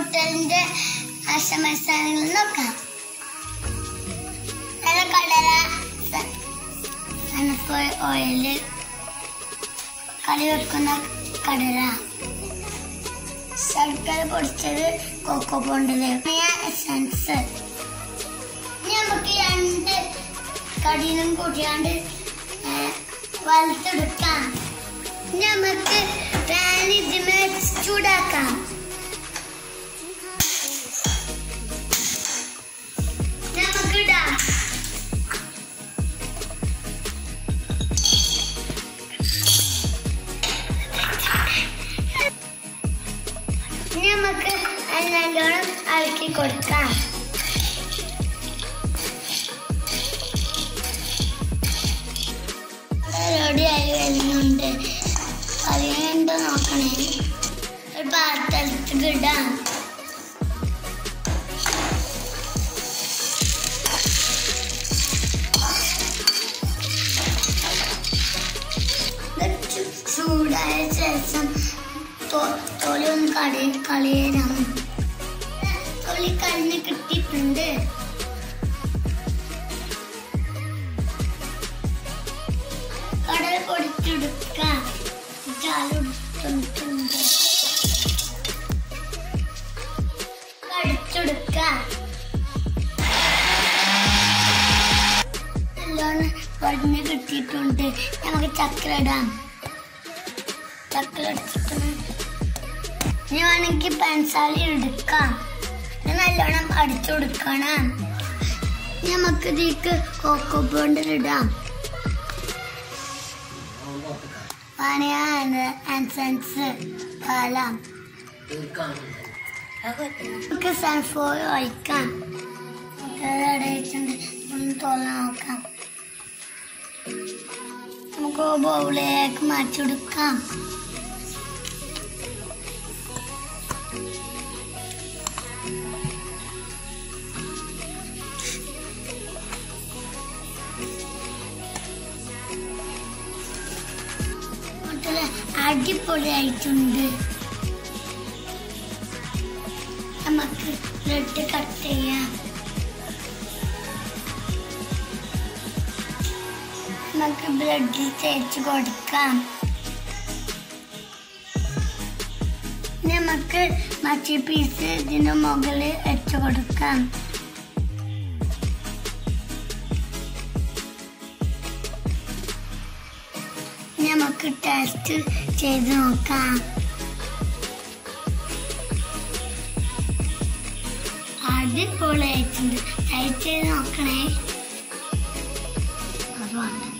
ഹോട്ടലിന്റെ ആശമസ്ഥാനങ്ങൾ നോക്കാം നല്ല കടല സൺഫ്ലവർ ഓയില് കറി വെക്കുന്ന കടല ശർക്കര പൊടിച്ചത് കോക്കോ പോണ്ടില് എസൻസ് ഇനി നമുക്ക് രണ്ട് കടിയും കൂട്ടിയാണ്ട് വലുത്തെടുക്കാം ഇനി നമുക്ക് പാൻ ഇതിമേ ചൂടാക്കാം നമുക്ക് ഇടാം ഇനി നമുക്ക് അത് നല്ലോണം ഇളക്കി കൊടുക്കാം റെഡി ആയി വരുന്നുണ്ട് പറയുന്നുണ്ടോ നോക്കണേ ഒരു പാത്രത്തിൽ ഇടാം ഇത് ചു- ചൂടായ ശേഷം തൊ- തൊലി ഒന്ന് കളി കളയണം തൊലി കളഞ്ഞ് കിട്ടിയിട്ടുണ്ട് കടൽ പൊടിച്ചെടുക്കാം ചാലെടുത്തിട്ടുണ്ട് കടിച്ചെടുക്കാം നല്ലോണം പൊടിഞ്ഞ് കിട്ടിയിട്ടുണ്ട് നമുക്ക് ചക്ര ഇടാം ചക്ര എടുത്തിട്ട് ഇനി വേണമെങ്കിൽ പഞ്ചസാര എടുക്കാം ഇത് നല്ലോണം അടിച്ചു കൊടുക്കണം ഇനി നമുക്ക് ഇതിലേക്ക് കോക്കോ പൗഡറിടാം വാനില ആൻസൻസ് പാലാം നമുക്ക് സൺഫ്ലവർ ഒഴിക്കാം അടയിട്ടുണ്ട് ഒന്ന് തുറന്ന് നോക്കാം നമുക്ക് ബൗളിലേക്ക് മാറ്റി കൊടുക്കാം മക്കളെ അടിപൊളിയായിട്ടുണ്ട് നമുക്ക് ബ്രെഡ് കട്ട് ചെയ്യാം നമുക്ക് ബ്രെഡിൽ തേച്ച് കൊടുക്കാം നമുക്ക് മറ്റേ പീസ് ഇതിന് മുകളിൽ വെച്ച് കൊടുക്കാം നമുക്ക് ടെസ്റ്റ് ചെയ്ത് നോക്കാം അടിപൊളിയായിട്ടുണ്ട് ട്രൈ ചെയ്ത് നോക്കണേ അത് വേണ്ട